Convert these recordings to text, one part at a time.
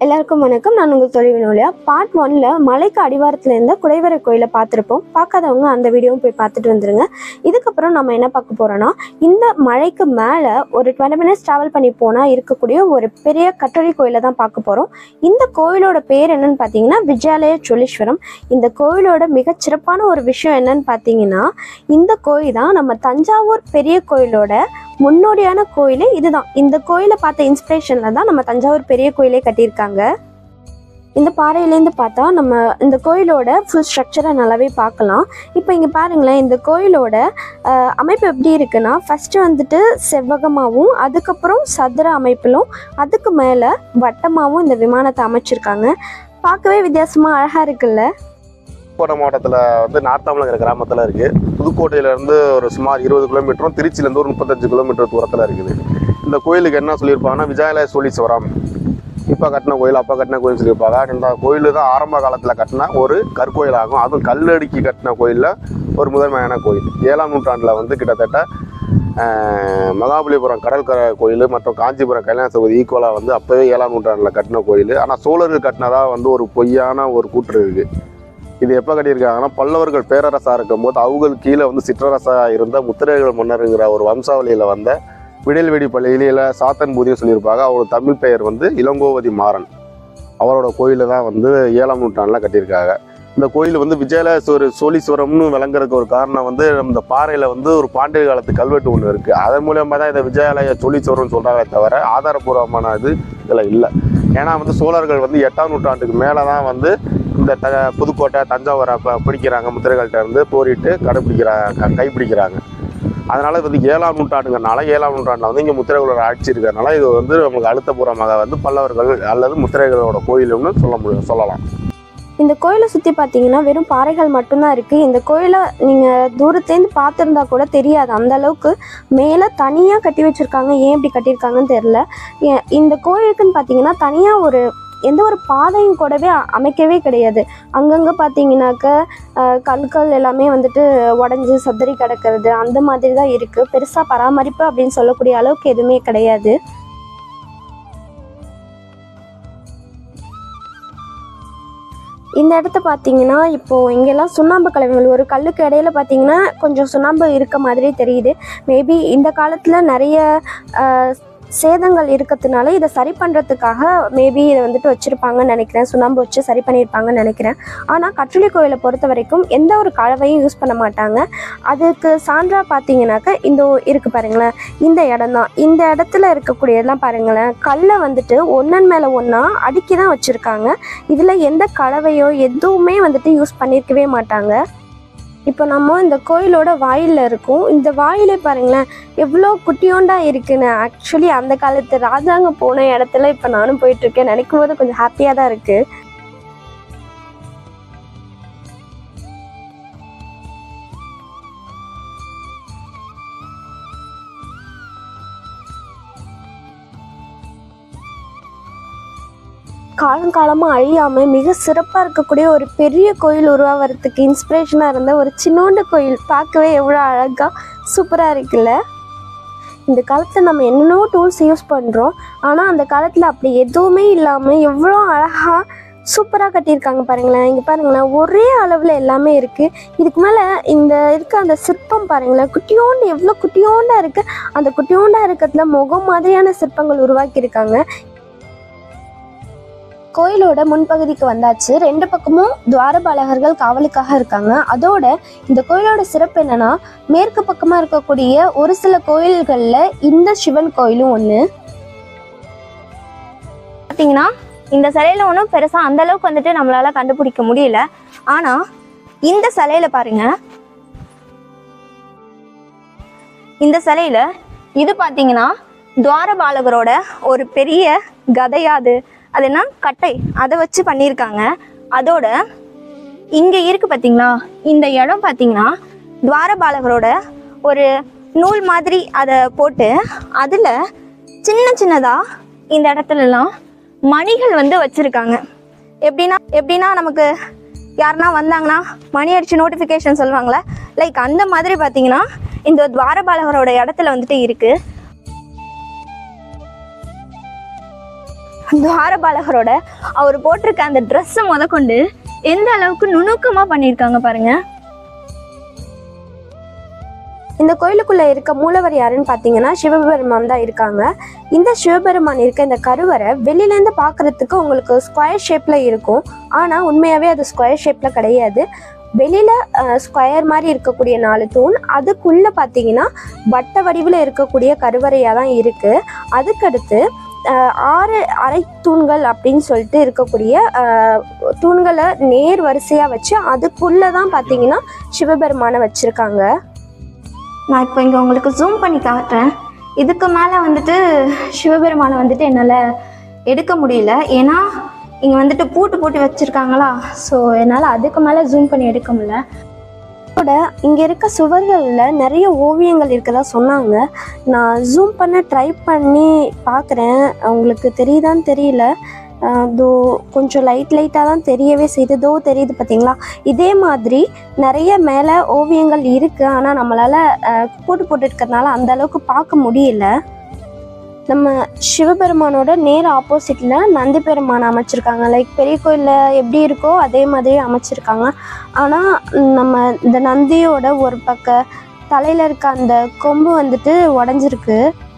எல்லாருக்கும் வணக்கம் நான் உங்கள் தொழில் வினோலியா பார்ட் ஒன்ல மலைக்கு அடிவாரத்தில் இருந்த குடைவரை கோயிலை பார்த்துருப்போம் பார்க்காதவங்க அந்த வீடியோவும் போய் பார்த்துட்டு வந்துருங்க இதுக்கப்புறம் நம்ம என்ன பார்க்க போறோம்னா இந்த மலைக்கு மேலே ஒரு டுவெண்ட்டி மினிட்ஸ் ட்ராவல் பண்ணி போனால் இருக்கக்கூடிய ஒரு பெரிய கட்டளை கோயிலை தான் பார்க்க போகிறோம் இந்த கோயிலோட பேர் என்னன்னு பார்த்தீங்கன்னா விஜயாலய சோழீஸ்வரம் இந்த கோயிலோட மிகச்சிறப்பான ஒரு விஷயம் என்னன்னு பார்த்தீங்கன்னா இந்த கோயில் தான் நம்ம தஞ்சாவூர் பெரிய கோயிலோட முன்னோடியான கோயிலே இதுதான் இந்த கோயிலை பார்த்த இன்ஸ்பிரேஷன்ல தான் நம்ம தஞ்சாவூர் பெரிய கோயிலே கட்டியிருக்காங்க இந்த பாறையிலேருந்து பார்த்தா நம்ம இந்த கோயிலோட ஃபுல் ஸ்ட்ரக்சரை நல்லாவே பார்க்கலாம் இப்போ இங்கே பாருங்களேன் இந்த கோயிலோட அஹ், அமைப்பு எப்படி இருக்குன்னா ஃபஸ்ட்டு வந்துட்டு செவ்வகமாகவும் அதுக்கப்புறம் சதுர அமைப்பிலும் அதுக்கு மேலே வட்டமாகவும் இந்த விமானத்தை அமைச்சிருக்காங்க பார்க்கவே வித்தியாசமாக அழகாக இருக்குல்ல புதுக்கோட்டை மாவட்டத்தில் வந்து நார்த்தாமலங்கிற கிராமத்தில் இருக்குது புதுக்கோட்டையிலேருந்து ஒரு சுமார் இருபது கிலோமீட்டரும் திருச்சியிலேருந்து ஒரு முப்பத்தஞ்சு கிலோமீட்டர் தூரத்தில் இருக்குது இந்த கோயிலுக்கு என்ன சொல்லியிருப்பாங்கன்னா விஜயாலய சோழீஸ்வரம் இப்போ கட்டின கோயில் அப்போ கட்டின கோயில் சொல்லியிருப்பாங்க இந்த கோயில் தான் ஆரம்ப காலத்தில் கட்டின ஒரு கற்கோயில் ஆகும் அதுவும் கல்லடிக்கு கட்டின கோயிலில் ஒரு முதன்மையான கோயில் ஏழாம் நூற்றாண்டில் வந்து கிட்டத்தட்ட ஆஹ், மகாபலிபுரம் கடற்கரை கோயில் மற்றும் காஞ்சிபுரம் கல்யாண சபதி ஈக்குவலாக வந்து அப்போவே ஏழாம் நூற்றாண்டில் கட்டின கோயில் ஆனால் சோழர்கள் கட்டினதாக வந்து ஒரு பொய்யான ஒரு கூற்று இருக்குது இது எப்போ கட்டியிருக்காங்கன்னா பல்லவர்கள் பேரரசாக இருக்கும்போது அவங்களுக்கு கீழே வந்து சிற்றரசாக இருந்த முத்திரைகள் மன்னருங்கிற ஒரு வம்சாவளியில் வந்த விடல்வெடி பள்ளியில சாத்தன் பூதின்னு சொல்லியிருப்பாங்க அவரோட தமிழ் பெயர் வந்து இளங்கோவதி மாறன் அவரோட கோயிலை தான் வந்து ஏழாம் நூற்றாண்டில் கட்டியிருக்காங்க இந்த கோயில் வந்து விஜயலேஸ்வர சோழீஸ்வரம்னு விளங்குறதுக்கு ஒரு காரணம் வந்து இந்த பாறையில் வந்து ஒரு பாண்டிய காலத்து கல்வெட்டு ஒன்று இருக்குது அதன் மூலியமாக தான் இதை விஜயாலய சோழீஸ்வரம்னு சொல்கிறாங்களே தவிர ஆதாரபூர்வமான இது இதில் இல்லை ஏன்னா வந்து சோழர்கள் வந்து எட்டாம் நூற்றாண்டுக்கு மேலே தான் வந்து இந்த த புதுக்கோட்டை தஞ்சாவூரை ப பிடிக்கிறாங்க முத்திரைகள்கிட்ட இருந்து போரிட்டு கடைப்பிடிக்கிறாங்க கைப்பிடிக்கிறாங்க அதனால இது வந்து ஏழாம் நூற்றாண்டுங்கிறனால ஏழாம் நூற்றாண்டில் வந்து இங்கே முத்திரைகளோட ஆட்சி இருக்கிறனால இது வந்து நமக்கு அழுத்தபூர்வமாக வந்து பல்லவர்கள் அல்லது முத்திரைகளோட கோயிலுன்னு சொல்ல முடியும் சொல்லலாம் இந்த கோயிலை சுற்றி பார்த்தீங்கன்னா வெறும் பாறைகள் மட்டும்தான் இருக்குது இந்த கோயிலை நீங்கள் தூரத்துலேருந்து பார்த்துருந்தா கூட தெரியாது அந்த அளவுக்கு மேலே தனியாக கட்டி வச்சுருக்காங்க ஏன் இப்படி கட்டியிருக்காங்கன்னு தெரில ஏ- இந்த கோயிலுக்குன்னு பார்த்தீங்கன்னா தனியாக ஒரு எந்த ஒரு பாதையும் கூடவே அ- அமைக்கவே கிடையாது அங்கங்கே பார்த்தீங்கன்னாக்க அஹ், கற்கள் எல்லாமே வந்துட்டு உடஞ்சி சதுரி கிடக்கிறது அந்த மாதிரி தான் இருக்குது பெருசாக பராமரிப்பு அப்படின்னு சொல்லக்கூடிய அளவுக்கு எதுவுமே கிடையாது இந்த இடத்த பார்த்தீங்கன்னா இப்போது இங்கெல்லாம் சுண்ணாம்பு கலவைகள் ஒரு கல்லுக்கு இடையில பார்த்தீங்கன்னா கொஞ்சம் சுண்ணாம்பு இருக்க மாதிரி தெரியுது மேபி இந்த காலத்தில் நிறைய ஆஹ், சேதங்கள் இருக்கிறதுனால இதை சரி பண்ணுறதுக்காக மேபி இதை வந்துட்டு வச்சுருப்பாங்கன்னு நினைக்கிறேன் சுண்ணாம்பு வச்சு சரி பண்ணியிருப்பாங்கன்னு நினைக்கிறேன் ஆனால் கற்றுளி கோயிலை பொறுத்த வரைக்கும் எந்த ஒரு கலவையும் யூஸ் பண்ண மாட்டாங்க அதுக்கு சான்றாக பார்த்தீங்கன்னாக்க இந்த இருக்கு பாருங்களேன் இந்த இடம் தான் இந்த இடத்துல இருக்கக்கூடியதெல்லாம் பாருங்களேன் கல்லை வந்துட்டு ஒன்றன் மேலே ஒன்றா அடுக்கி தான் வச்சுருக்காங்க இதில் எந்த கலவையோ எதுவுமே வந்துட்டு யூஸ் பண்ணியிருக்கவே மாட்டாங்க இப்போ நம்ம இந்த கோயிலோட வாயிலில் இருக்கோம் இந்த வாயிலே பாருங்களேன் எவ்வளோ குட்டியோண்டா இருக்குன்னு ஆக்சுவலி அந்த காலத்து ராஜாங்க போன இடத்துல இப்போ நானும் போயிட்டுருக்கேன் நினைக்கும் போது கொஞ்சம் ஹாப்பியாக தான் இருக்குது காலங்காலமாக அழியாமல் மிக சிறப்பாக இருக்கக்கூடிய ஒரு பெரிய கோயில் உருவாகிறதுக்கு இன்ஸ்பிரேஷனாக இருந்த ஒரு சின்னோண்டு கோயில் பார்க்கவே எவ்வளோ அழகாக சூப்பராக இருக்குல்ல இந்த காலத்தில் நம்ம என்னென்னவோ டூல்ஸ் யூஸ் பண்ணுறோம் ஆனால் அந்த காலத்தில் அப்படி எதுவுமே இல்லாமல் எவ்வளோ அழகாக சூப்பராக கட்டியிருக்காங்க பாருங்களேன் இங்கே பாருங்களேன் ஒரே அளவில் எல்லாமே இருக்குது இதுக்கு மேலே இந்த இருக்க அந்த சிற்பம் பாருங்களேன் குட்டியோண்டு எவ்வளோ குட்டியோண்டா இருக்குது அந்த குட்டியோண்டா இருக்கிறதுல முகம் மாதிரியான சிற்பங்கள் உருவாக்கியிருக்காங்க கோயிலோட முன்பகுதிக்கு வந்தாச்சு ரெண்டு பக்கமும் துவாரபாலகர்கள் காவலுக்காக இருக்காங்க அதோட இந்த கோயிலோட சிறப்பு என்னன்னா மேற்கு பக்கமா இருக்கக்கூடிய ஒரு சில கோயில்கள்ல இந்த சிவன் கோயிலும் ஒண்ணு பார்த்தீங்கன்னா இந்த சிலையில ஒன்றும் பெருசாக அந்த அளவுக்கு வந்துட்டு நம்மளால கண்டுபிடிக்க முடியல ஆனா இந்த சிலையில பாருங்க இந்த சிலையில இது பார்த்தீங்கன்னா துவாரபாலகரோட ஒரு பெரிய கதையாது அது என்ன கட்டை அதை வச்சு பண்ணியிருக்காங்க அதோட இங்க இருக்கு பார்த்தீங்களா இந்த இடம் பார்த்தீங்கன்னா துவாரபாலகரோட ஒரு நூல் மாதிரி அதை போட்டு அதில் சின்ன சின்னதாக இந்த இடத்துலலாம் மணிகள் வந்து வச்சுருக்காங்க எப்படின்னா எப்படின்னா நமக்கு யாருன்னா வந்தாங்கன்னா மணி அடிச்சு நோட்டிஃபிகேஷன் சொல்லுவாங்களே லைக் அந்த மாதிரி பார்த்தீங்கன்னா இந்த துவாரபாலகரோட இடத்துல வந்துட்டு இருக்குது துவாரபாலகரோட அவர் போட்டிருக்க அந்த ட்ரெஸ்ஸை முதற்கொண்டு எந்த அளவுக்கு நுணுக்கமாக பண்ணியிருக்காங்க பாருங்க இந்த கோயிலுக்குள்ள இருக்க மூலவர் யாருன்னு பார்த்தீங்கன்னா சிவபெருமான் தான் இருக்காங்க இந்த சிவபெருமான் இருக்க இந்த கருவறை வெளியிலேருந்து பார்க்கறதுக்கு உங்களுக்கு ஸ்கொயர் ஷேப்ல இருக்கும் ஆனால் உண்மையாகவே அது ஸ்கொயர் ஷேப்ல கிடையாது வெளியில ஸ்கொயர் மாதிரி இருக்கக்கூடிய நாலு தூண் அதுக்குள்ள பார்த்தீங்கன்னா வட்ட வடிவில் இருக்கக்கூடிய கருவறையாக தான் இருக்கு அதுக்கடுத்து அஹ், ஆறு அரை தூண்கள் அப்படின்னு சொல்லிட்டு இருக்கக்கூடிய அஹ், தூண்களை நேர் வரிசையாக வச்சு அதுக்குள்ள தான் பார்த்தீங்கன்னா சிவபெருமானை வச்சிருக்காங்க நான் இப்போ இங்கே உங்களுக்கு ஜூம் பண்ணி காட்டுறேன் இதுக்கு மேலே வந்துட்டு சிவபெருமானை வந்துட்டு என்னால் எடுக்க முடியல ஏன்னா இங்கே வந்துட்டு பூட்டு பூட்டி வச்சுருக்காங்களா ஸோ என்னால் அதுக்கு மேலே ஜூம் பண்ணி எடுக்க முடியல இங்க இருக்க சுவர்களில் நிறைய ஓவியங்கள் இருக்கதா சொன்னாங்க நான் ஜூம் பண்ண ட்ரை பண்ணி பார்க்குறேன் உங்களுக்கு தெரியுதான்னு தெரியல அஹ் தோ கொஞ்சம் லைட் லைட்டாக தான் தெரியவே செய்யுது தோ தெரியுது பார்த்தீங்களா இதே மாதிரி நிறைய மேலே ஓவியங்கள் இருக்குது ஆனால் நம்மளால் போட்டு போட்டு இருக்கிறதுனால அந்த அளவுக்கு பார்க்க முடியல நம்ம சிவபெருமானோட நேர் ஆப்போசிட்டில் நந்தி பெருமான் அமைச்சிருக்காங்க லைக் பெரிய கோயிலில் எப்படி இருக்கோ அதே மாதிரி அமைச்சிருக்காங்க ஆனால் நம்ம இந்த நந்தியோட ஒரு பக்க தலையில் இருக்க அந்த கொம்பு வந்துட்டு உடஞ்சிருக்கு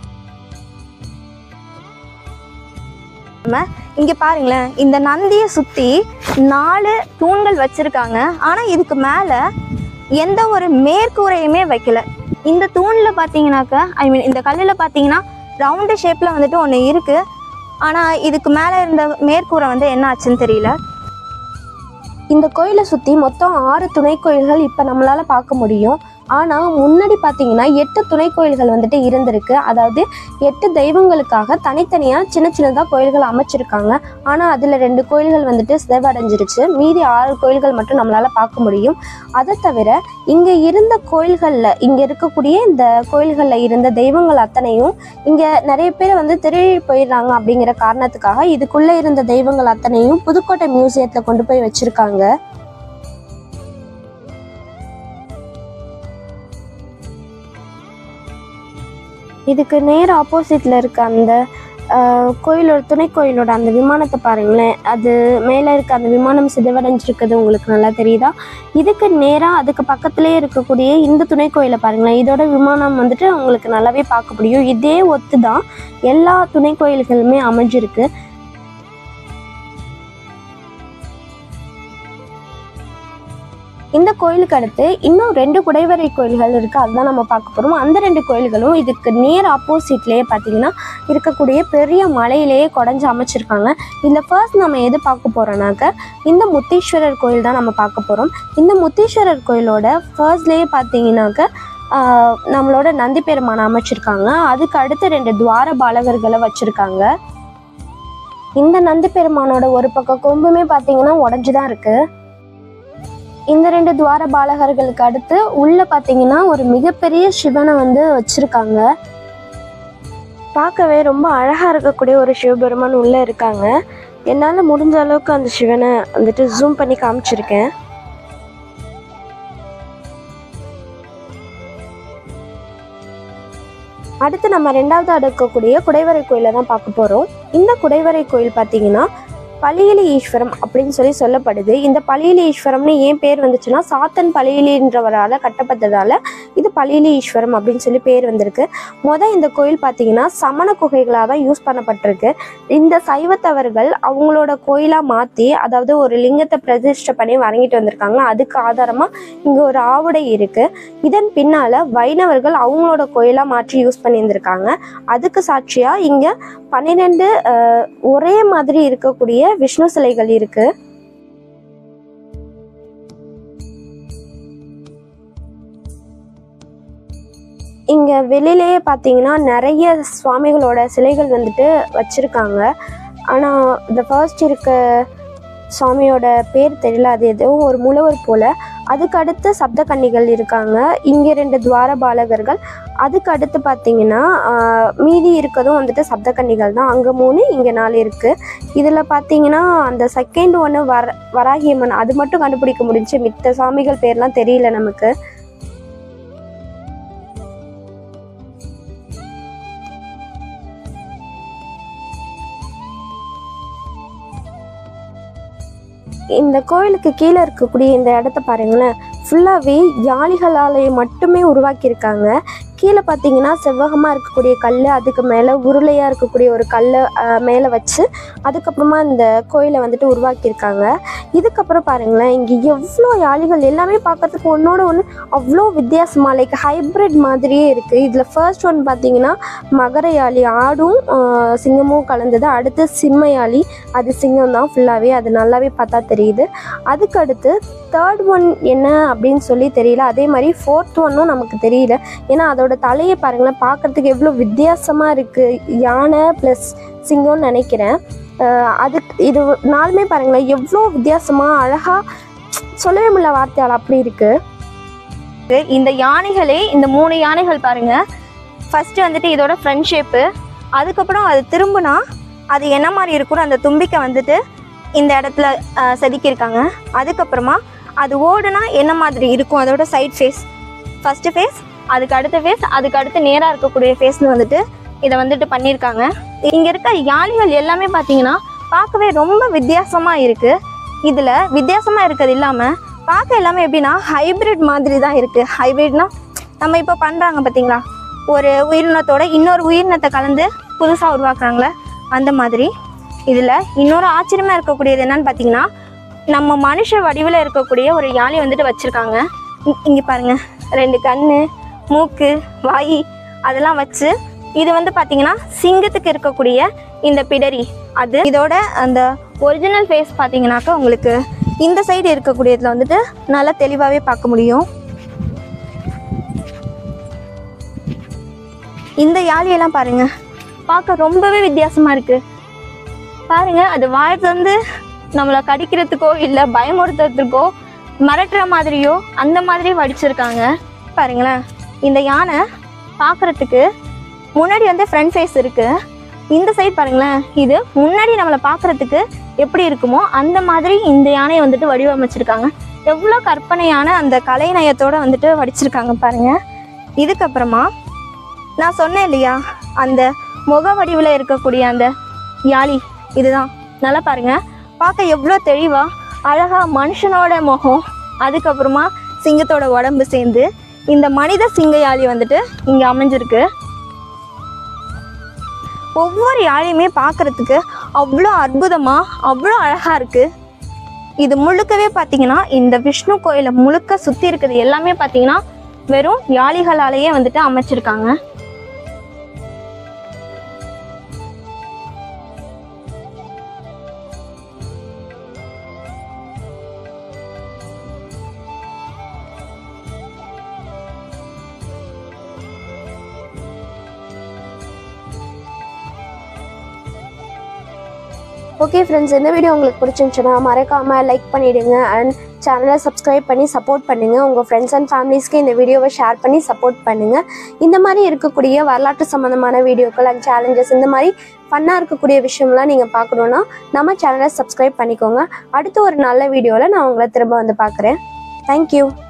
இங்கே பாருங்களேன் இந்த நந்தியை சுற்றி நாலு தூண்கள் வச்சுருக்காங்க ஆனால் இதுக்கு மேலே எந்த ஒரு மேற்கூரையுமே வைக்கல இந்த தூணில் பார்த்தீங்கன்னாக்கா ஐ மீன் இந்த கல்லில் பார்த்தீங்கன்னா ரவுண்டு ஷேப்பில் வந்துட்டு ஒன்று இருக்குது ஆனால் இதுக்கு மேலே இருந்த மேற்கூரை வந்து என்ன ஆச்சுன்னு தெரியல இந்த கோயிலை சுற்றி மொத்தம் ஆறு துணை கோயில்கள் இப்போ நம்மளால் பார்க்க முடியும் ஆனால் முன்னாடி பார்த்தீங்கன்னா எட்டு துணை கோயில்கள் வந்துட்டு இருந்திருக்கு அதாவது எட்டு தெய்வங்களுக்காக தனித்தனியாக சின்ன சின்னதாக கோயில்கள் அமைச்சிருக்காங்க ஆனால் அதில் ரெண்டு கோயில்கள் வந்துட்டு சிதைவடைஞ்சிருச்சு மீதி ஆறு கோயில்கள் மட்டும் நம்மளால் பார்க்க முடியும் அதை தவிர இங்கே இருந்த கோயில்களில் இங்கே இருக்கக்கூடிய இந்த கோயில்களில் இருந்த தெய்வங்கள் அத்தனையும் இங்கே நிறைய பேர் வந்து திரும்பி போயிடுறாங்க அப்படிங்கிற காரணத்துக்காக இதுக்குள்ளே இருந்த தெய்வங்கள் அத்தனையும் புதுக்கோட்டை மியூசியத்தில் கொண்டு போய் வச்சுருக்காங்க இதுக்கு நேர் ஆப்போசிட்டில் இருக்க அந்த ஆஹ், கோயிலோட துணை கோயிலோட அந்த விமானத்தை பாருங்களேன் அது மேலே இருக்க அந்த விமானம் சிதைவடைஞ்சிருக்குது உங்களுக்கு நல்லா தெரியுதா இதுக்கு நேராக அதுக்கு பக்கத்துலேயே இருக்கக்கூடிய இந்த துணை கோயிலை பாருங்களேன் இதோட விமானம் வந்துட்டு உங்களுக்கு நல்லாவே பார்க்க முடியும் இதே ஒத்து தான் எல்லா துணை கோயில்களுமே அமைஞ்சிருக்கு இந்த கோயிலுக்கு அடுத்து இன்னும் ரெண்டு குடைவரை கோயில்கள் இருக்கு அதுதான் நம்ம பார்க்க போறோம் அந்த ரெண்டு கோயில்களும் இதுக்கு நேர் ஆப்போசிட்லயே பார்த்தீங்கன்னா இருக்கக்கூடிய பெரிய மலையிலேயே குடஞ்சு அமைச்சிருக்காங்க இதில் ஃபர்ஸ்ட் நம்ம எது பார்க்க போறோம்னாக்க இந்த முத்தீஸ்வரர் கோயில் தான் நம்ம பார்க்க போறோம் இந்த முத்தீஸ்வரர் கோயிலோட ஃபர்ஸ்ட்லேயே பார்த்தீங்கன்னாக்க ஆஹ், நம்மளோட நந்தி பெருமானை அமைச்சிருக்காங்க அதுக்கு அடுத்து ரெண்டு துவார பாலகர்களை வச்சிருக்காங்க இந்த நந்தி பெருமானோட ஒரு பக்கம் கொம்புமே பார்த்தீங்கன்னா உடஞ்சி தான் இருக்கு இந்த ரெண்டு துவார பாலகர்களுக்கு அடுத்து உள்ள பார்த்தீங்கன்னா ஒரு மிகப்பெரிய சிவனை வந்து வச்சிருக்காங்க பார்க்கவே ரொம்ப அழகா இருக்கக்கூடிய ஒரு சிவபெருமான் உள்ள இருக்காங்க என்னால் முடிஞ்ச அளவுக்கு அந்த சிவனை வந்துட்டு ஜூம் பண்ணி காமிச்சிருக்கேன் அடுத்து நம்ம ரெண்டாவது அடுக்கக்கூடிய குடைவரை கோயிலை தான் பார்க்க போகிறோம் இந்த குடைவரை கோயில் பார்த்தீங்கன்னா பலியிலி ஈஸ்வரம் அப்படின்னு சொல்லி சொல்லப்படுது இந்த பலியிலி ஈஸ்வரம்னு ஏன் பேர் வந்துச்சுன்னா சாத்தன் பலியிலின்றவரால் கட்டப்பட்டதால இது பலியிலி ஈஸ்வரம் அப்படின்னு சொல்லி பேர் வந்திருக்கு முத இந்த கோயில் பார்த்தீங்கன்னா சமண குகைகளாக தான் யூஸ் பண்ணப்பட்டிருக்கு இந்த சைவத்தவர்கள் அவங்களோட கோயிலாக மாற்றி அதாவது ஒரு லிங்கத்தை பிரதிஷ்டை பண்ணி வணங்கிட்டு வந்திருக்காங்க அதுக்கு ஆதாரமாக இங்கே ஒரு ஆவுடை இருக்குது இதன் பின்னால் வைணவர்கள் அவங்களோட கோயிலாக மாற்றி யூஸ் பண்ணியிருந்திருக்காங்க அதுக்கு சாட்சியாக இங்கே பன்னிரெண்டு அஹ், ஒரே மாதிரி இருக்கக்கூடிய விஷ்ணு சிலைகள் இருக்கு இங்க வெளியிலேயே பார்த்தீங்கன்னா நிறைய சுவாமிகளோட சிலைகள் வந்துட்டு வச்சிருக்காங்க ஆனா இந்த ஃபர்ஸ்ட் இருக்க சுவாமியோட பேர் தெரியல அது ஏதோ ஒரு முழவர் போல அதுக்கு அடுத்து சப்த கன்னிகள் இருக்காங்க இங்கே ரெண்டு துவார பாலகர்கள் அதுக்கு அடுத்து பார்த்தீங்கன்னா ஆஹ், மீதி இருக்கதும் வந்துட்டு சப்த கன்னிகள் தான் அங்கே மூணு இங்கே நாலு இருக்குது இதில் பார்த்தீங்கன்னா அந்த செகண்ட் ஒன்று வர வராகியம்மன் அது மட்டும் கண்டுபிடிக்க முடிஞ்சு மித்த சாமிகள் பேர்லாம் தெரியல நமக்கு இந்த கோயிலுக்கு கீழே இருக்கக்கூடிய இந்த இடத்த பாருங்களேன் ஃபுல்லாகவே யாளிகளாலே மட்டுமே உருவாக்கியிருக்காங்க கீழே பார்த்தீங்கன்னா செவ்வகமாக இருக்கக்கூடிய கல் அதுக்கு மேலே உருளையாக இருக்கக்கூடிய ஒரு கல்லை மேலே வச்சு அதுக்கப்புறமா இந்த கோயிலை வந்துட்டு உருவாக்கியிருக்காங்க இதுக்கப்புறம் பாருங்களேன் இங்கே எவ்வளோ யாளிகள் எல்லாமே பார்க்கறதுக்கு ஒன்றோட ஒன்று அவ்வளோ வித்தியாசமாக லைக் ஹைப்ரிட் மாதிரியே இருக்குது இதில் ஃபர்ஸ்ட் ஒன் பார்த்தீங்கன்னா மகர யாழி ஆடும் ஆஹ், சிங்கமும் கலந்தது அடுத்து சிம்ம யாழி அது சிங்கம் தான் ஃபுல்லாகவே அது நல்லாவே பார்த்தா தெரியுது அதுக்கடுத்து தேர்ட் ஒன் என்ன அப்படின்னு சொல்லி தெரியல அதே மாதிரி ஃபோர்த் ஒன்னும் நமக்கு தெரியல ஏன்னா அதோட தலையை பாருங்களேன் பார்க்கறதுக்கு எவ்வளோ வித்தியாசமாக இருக்குது யானை ப்ளஸ் சிங்கம்னு நினைக்கிறேன் ஆஹ் அதுக்கு இது நாலுமே பாருங்களேன் எவ்வளோ வித்தியாசமாக அழகாக சொல்லவே முடியல வார்த்தையால் அப்படி இருக்குது இந்த யானைகளே இந்த மூணு யானைகள் பாருங்க ஃபர்ஸ்ட் வந்துட்டு இதோட ஃப்ரண்ட் ஷேப்பு அதுக்கப்புறம் அது திரும்பினா அது என்ன மாதிரி இருக்கும்னு அந்த தும்பிக்கை வந்துட்டு இந்த இடத்துல அஹ், செதுக்கியிருக்காங்க அதுக்கப்புறமா அது ஓடுனா என்ன மாதிரி இருக்கும் அதோட சைட் ஃபேஸ் ஃபர்ஸ்ட் ஃபேஸ் அதுக்கு அடுத்த ஃபேஸ் அதுக்கு அடுத்து நேராக இருக்கக்கூடிய ஃபேஸ்னு வந்துட்டு இதை வந்துட்டு பண்ணியிருக்காங்க இங்கே இருக்க யானைகள் எல்லாமே பார்த்தீங்கன்னா பார்க்கவே ரொம்ப வித்தியாசமாக இருக்குது இதில் வித்தியாசமாக இருக்கிறது இல்லாமல் பார்க்க எல்லாமே எப்படின்னா ஹைபிரிட் மாதிரி தான் இருக்குது ஹைபிரிட்னா நம்ம இப்போ பண்ணுறாங்க பார்த்தீங்களா ஒரு உயிரினத்தோட இன்னொரு உயிரினத்தை கலந்து புதுசாக உருவாக்குறாங்களே அந்த மாதிரி இதில் இன்னொரு ஆச்சரியமாக இருக்கக்கூடியது என்னன்னு பார்த்தீங்கன்னா நம்ம மனுஷ வடிவில் இருக்கக்கூடிய ஒரு யாழி வந்துட்டு வச்சுருக்காங்க இங்கே பாருங்க ரெண்டு கண் மூக்கு வாய் அதெல்லாம் வச்சு இது வந்து பார்த்தீங்கன்னா சிங்கத்துக்கு இருக்கக்கூடிய இந்த பிடரி அது இதோட அந்த ஒரிஜினல் ஃபேஸ் பார்த்தீங்கன்னாக்கா உங்களுக்கு இந்த சைடு இருக்கக்கூடியதுல வந்துட்டு நல்லா தெளிவாகவே பார்க்க முடியும் இந்த யாழியெல்லாம் பாருங்க பார்க்க ரொம்பவே வித்தியாசமா இருக்கு பாருங்க அது வாயை வந்து நம்மளை கடிக்கிறதுக்கோ இல்லை பயமுறுத்துறதுக்கோ மிரட்டுற மாதிரியோ அந்த மாதிரி வடிச்சிருக்காங்க பாருங்களேன் இந்த யானை பார்க்கறதுக்கு முன்னாடி வந்து ஃப்ரண்ட் ஃபேஸ் இருக்கு இந்த சைடு பாருங்களேன் இது முன்னாடி நம்மளை பார்க்கறதுக்கு எப்படி இருக்குமோ அந்த மாதிரி இந்த யானையை வந்துட்டு வடிவமைச்சிருக்காங்க எவ்வளோ கற்பனையான அந்த கலைநயத்தோட வந்துட்டு வடிச்சிருக்காங்க பாருங்க இதுக்கப்புறமா நான் சொன்னேன் இல்லையா அந்த முக வடிவில் இருக்கக்கூடிய அந்த யாழி இதுதான் நல்லா பாருங்க பார்க்க எவ்வளோ தெளிவா அழகா மனுஷனோட முகம் அதுக்கப்புறமா சிங்கத்தோட உடம்பு சேர்ந்து இந்த மனித சிங்க யாழி வந்துட்டு இங்கே அமைஞ்சிருக்கு ஒவ்வொரு யாழையுமே பார்க்கறதுக்கு அவ்வளோ அற்புதமாக அவ்வளோ அழகாக இருக்குது இது முழுக்கவே பார்த்தீங்கன்னா இந்த விஷ்ணு கோயிலை முழுக்க சுற்றி இருக்கிறது எல்லாமே பார்த்தீங்கன்னா வெறும் யாழிகளாலேயே வந்துட்டு அமைச்சிருக்காங்க ஓகே ஃப்ரெண்ட்ஸ் இந்த வீடியோ உங்களுக்கு பிடிச்சிருந்துச்சுன்னா மறக்காமல் லைக் பண்ணிவிடுங்க அண்ட் சேனலை சப்ஸ்கிரைப் பண்ணி சப்போர்ட் பண்ணுங்கள் உங்கள் ஃப்ரெண்ட்ஸ் அண்ட் ஃபேமிலிஸ்க்கு இந்த வீடியோவை ஷேர் பண்ணி சப்போர்ட் பண்ணுங்கள் இந்த மாதிரி இருக்கக்கூடிய வரலாற்று சம்மந்தமான வீடியோக்கள் அண்ட் சேலஞ்சஸ் இந்த மாதிரி ஃபன்னாக இருக்கக்கூடிய விஷயம்லாம் நீங்கள் பார்க்கணுன்னா நம்ம சேனலை சப்ஸ்கிரைப் பண்ணிக்கோங்க அடுத்த ஒரு நல்ல வீடியோவில் நான் உங்களை திரும்ப வந்து பார்க்குறேன் தேங்க்யூ